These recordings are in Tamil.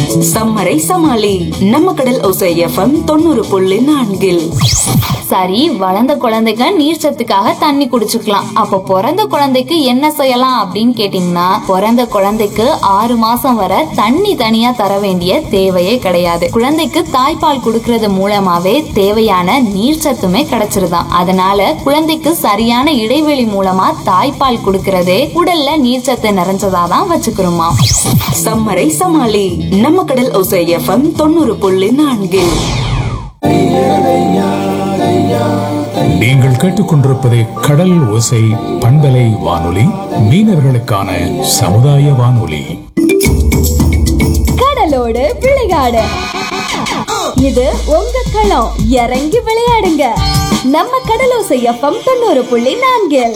சம்மரை சமாளி நம்ம கடல் ஒசை எஃப்எம் தொண்ணூறு புள்ளி நான்கில் சரி வளர்ந்த குழந்தைங்க நீர் சத்துக்காக தண்ணி குடிச்சுக்கலாம் அப்ப பிறந்த குழந்தைக்கு என்ன செய்யலாம் அப்படின்னு கேட்டீங்கன்னா பிறந்த குழந்தைக்கு ஆறு மாசம் வரை தண்ணி தனியா தர வேண்டிய தேவையே கிடையாது குழந்தைக்கு தாய்ப்பால் கொடுக்கறது மூலமாவே தேவையான நீர் சத்துமே கிடைச்சிருதாம் அதனால குழந்தைக்கு சரியான இடைவெளி மூலமா தாய்ப்பால் கொடுக்கறதே உடல்ல நீர் சத்து நிறைஞ்சதாதான் வச்சுக்கிறோமா சம்மரை சமாளி நம்ம கடல் ஒசை எஃப்எம் தொண்ணூறு புள்ளி நான்கில் நீங்கள் கேட்டுக்கொண்டிருப்பது கடல் ஓசை பண்பலை வானொலி மீனவர்களுக்கான சமுதாய வானொலி கடலோடு விளையாடு இது உங்க களம் இறங்கி விளையாடுங்க நம்ம கடலோசை எஃப்எம் தொண்ணூறு புள்ளி நான்கில்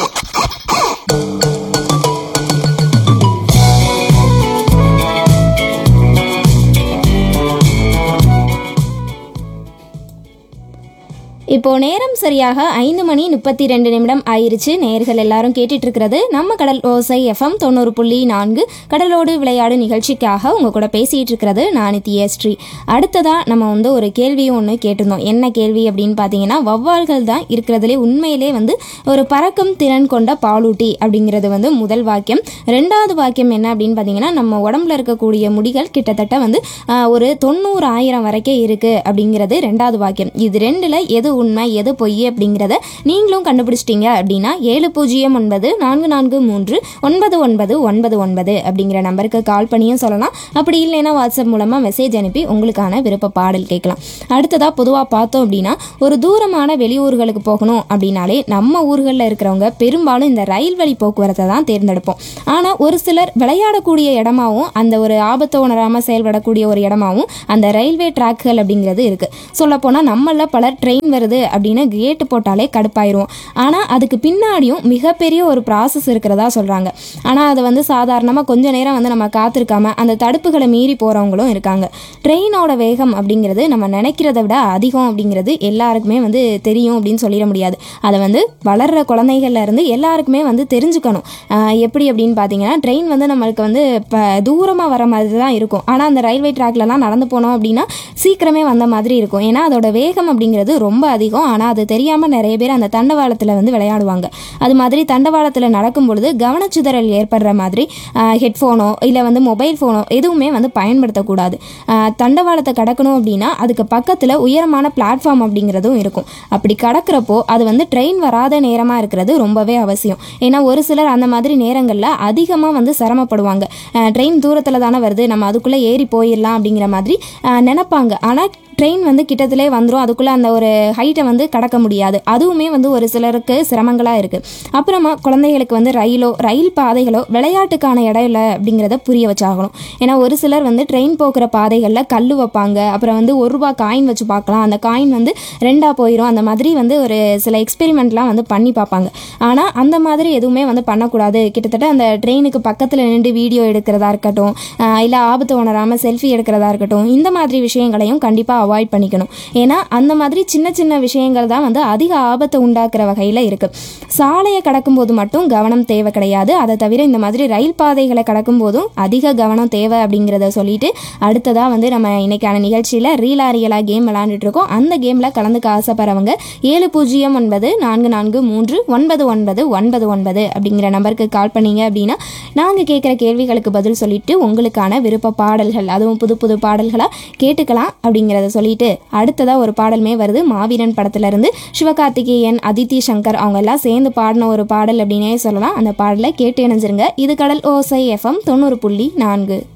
இப்போ நேரம் சரியாக ஐந்து மணி முப்பத்தி ரெண்டு நிமிடம் ஆயிருச்சு நேர்கள் எல்லாரும் கேட்டுட்டு இருக்கிறது நம்ம கடல் ஓசை எஃப்எம் தொண்ணூறு புள்ளி நான்கு கடலோடு விளையாடு நிகழ்ச்சிக்காக உங்க கூட பேசிட்டு இருக்கிறது நான் நித்யஸ்ரீ அடுத்ததா நம்ம வந்து ஒரு கேள்வியும் ஒன்று கேட்டிருந்தோம் என்ன கேள்வி அப்படின்னு பார்த்தீங்கன்னா வவ்வால்கள் தான் இருக்கிறதுலே உண்மையிலே வந்து ஒரு பறக்கும் திறன் கொண்ட பாலூட்டி அப்படிங்கிறது வந்து முதல் வாக்கியம் ரெண்டாவது வாக்கியம் என்ன அப்படின்னு பார்த்தீங்கன்னா நம்ம உடம்புல இருக்கக்கூடிய முடிகள் கிட்டத்தட்ட வந்து ஆஹ், ஒரு தொண்ணூறு ஆயிரம் வரைக்கும் இருக்கு அப்படிங்கிறது ரெண்டாவது வாக்கியம் இது ரெண்டுல எது உண்மை எது பொய் அப்படிங்கிறத நீங்களும் கண்டுபிடிச்சிட்டீங்க அப்படின்னா ஏழு பூஜ்ஜியம் ஒன்பது நான்கு நான்கு மூன்று ஒன்பது ஒன்பது ஒன்பது ஒன்பது அப்படிங்கிற நம்பருக்கு கால் பண்ணியும் சொல்லலாம் அப்படி இல்லைன்னா வாட்ஸ்அப் மூலமாக மெசேஜ் அனுப்பி உங்களுக்கான விருப்ப பாடல் கேட்கலாம் அடுத்ததாக பொதுவாக பார்த்தோம் அப்படின்னா ஒரு தூரமான வெளியூர்களுக்கு போகணும் அப்படின்னாலே நம்ம ஊர்களில் இருக்கிறவங்க பெரும்பாலும் இந்த ரயில் வழி போக்குவரத்தை தான் தேர்ந்தெடுப்போம் ஆனால் ஒரு சிலர் விளையாடக்கூடிய இடமாவும் அந்த ஒரு ஆபத்தை உணராமல் செயல்படக்கூடிய ஒரு இடமாவும் அந்த ரயில்வே ட்ராக்கள் அப்படிங்கிறது இருக்கு சொல்லப்போனால் நம்மள பலர் ட்ரெயின் வருது அப்படின்னு கேட்டு போட்டாலே கடுப்பாயிருவோம் ஆனால் அதுக்கு பின்னாடியும் மிகப்பெரிய ஒரு ப்ராசஸ் இருக்கிறதா சொல்கிறாங்க ஆனால் அதை வந்து சாதாரணமாக கொஞ்ச நேரம் வந்து நம்ம காத்திருக்காம அந்த தடுப்புகளை மீறி போகிறவங்களும் இருக்காங்க ட்ரெயினோட வேகம் அப்படிங்கிறது நம்ம நினைக்கிறத விட அதிகம் அப்படிங்கிறது எல்லாருக்குமே வந்து தெரியும் அப்படின்னு சொல்லிட முடியாது அதை வந்து வளர்கிற குழந்தைகள்ல இருந்து எல்லாருக்குமே வந்து தெரிஞ்சுக்கணும் ஆஹ் எப்படி அப்படின்னு பார்த்தீங்கன்னா ட்ரெயின் வந்து நம்மளுக்கு வந்து இப்போ தூரமாக வர மாதிரி தான் இருக்கும் ஆனால் அந்த ரயில்வே ட்ராக்லலாம் நடந்து போனோம் அப்படின்னா சீக்கிரமே வந்த மாதிரி இருக்கும் ஏன்னா அதோட வேகம் அப்படிங்கிறது ரொம்ப அதிகம் ஆனால் அது தெரியாமல் நிறைய பேர் அந்த தண்டவாளத்தில் வந்து விளையாடுவாங்க அது மாதிரி தண்டவாளத்தில் நடக்கும் பொழுது கவனச்சிதறல் ஏற்படுற மாதிரி ஹெட்ஃபோனோ இல்லை வந்து மொபைல் ஃபோனோ எதுவுமே வந்து பயன்படுத்தக்கூடாது ஆஹ் தண்டவாளத்தை கடக்கணும் அப்படின்னா அதுக்கு பக்கத்தில் உயரமான பிளாட்ஃபார்ம் அப்படிங்கிறதும் இருக்கும் அப்படி கடக்கிறப்போ அது வந்து ட்ரெயின் வராத நேரமாக இருக்கிறது ரொம்பவே அவசியம் ஏன்னா ஒரு சிலர் அந்த மாதிரி நேரங்களில் அதிகமாக வந்து சிரமப்படுவாங்க ட்ரெயின் தூரத்தில் தானே வருது நம்ம அதுக்குள்ளே ஏறி போயிடலாம் அப்படிங்கிற மாதிரி ஆஹ் நினைப்பாங்க ஆனால் ட்ரெயின் வந்து கிட்டத்திலே வந்துடும் அதுக்குள்ளே அந்த ஒரு ஹைட்டை வந்து கடக்க முடியாது அதுவுமே வந்து ஒரு சிலருக்கு சிரமங்களாக இருக்குது அப்புறமா குழந்தைகளுக்கு வந்து ரயிலோ ரயில் பாதைகளோ விளையாட்டுக்கான இடம் இல்லை அப்படிங்கிறத புரிய வச்சாகணும் ஏன்னா ஒரு சிலர் வந்து ட்ரெயின் போக்குற பாதைகளில் கல் வைப்பாங்க அப்புறம் வந்து ஒரு ரூபா காயின் வச்சு பார்க்கலாம் அந்த காயின் வந்து ரெண்டாக போயிடும் அந்த மாதிரி வந்து ஒரு சில எக்ஸ்பெரிமெண்ட்லாம் வந்து பண்ணி பார்ப்பாங்க ஆனால் அந்த மாதிரி எதுவுமே வந்து பண்ணக்கூடாது கிட்டத்தட்ட அந்த ட்ரெயினுக்கு பக்கத்தில் நின்று வீடியோ எடுக்கிறதா இருக்கட்டும் இல்லை ஆபத்தை உணராமல் செல்ஃபி எடுக்கிறதா இருக்கட்டும் இந்த மாதிரி விஷயங்களையும் கண்டிப்பாக அவாய்ட் பண்ணிக்கணும் ஏன்னா அந்த மாதிரி சின்ன சின்ன விஷயங்கள் தான் வந்து அதிக ஆபத்தை உண்டாக்குற வகையில் இருக்குது சாலையை கடக்கும்போது மட்டும் கவனம் தேவை கிடையாது அதை தவிர இந்த மாதிரி ரயில் பாதைகளை கடக்கும் போதும் அதிக கவனம் தேவை அப்படிங்கிறத சொல்லிட்டு அடுத்ததாக வந்து நம்ம இன்னைக்கான நிகழ்ச்சியில் ரீலா ரியலா கேம் விளாண்டுட்டு இருக்கோம் அந்த கேமில் கலந்துக்க ஆசைப்படுறவங்க ஏழு பூஜ்ஜியம் ஒன்பது நான்கு நான்கு மூன்று ஒன்பது ஒன்பது ஒன்பது ஒன்பது அப்படிங்கிற நம்பருக்கு கால் பண்ணீங்க அப்படின்னா நாங்கள் கேட்குற கேள்விகளுக்கு பதில் சொல்லிட்டு உங்களுக்கான விருப்ப பாடல்கள் அதுவும் புது புது பாடல்களாக கேட்டுக்கலாம் அப்படிங்கிறத சொல்லிட்டு அடுத்ததாக ஒரு பாடலுமே வருது மாவீரன் படத்துல இருந்து சிவகார்த்திகேயன் அதித்தி சங்கர் அவங்க எல்லாம் சேர்ந்து பாடின ஒரு பாடல் அப்படின்னே சொல்லலாம் அந்த பாடலை கேட்டு இணைஞ்சிருங்க இது கடல் ஓசை எஃப்எம் தொண்ணூறு புள்ளி நான்கு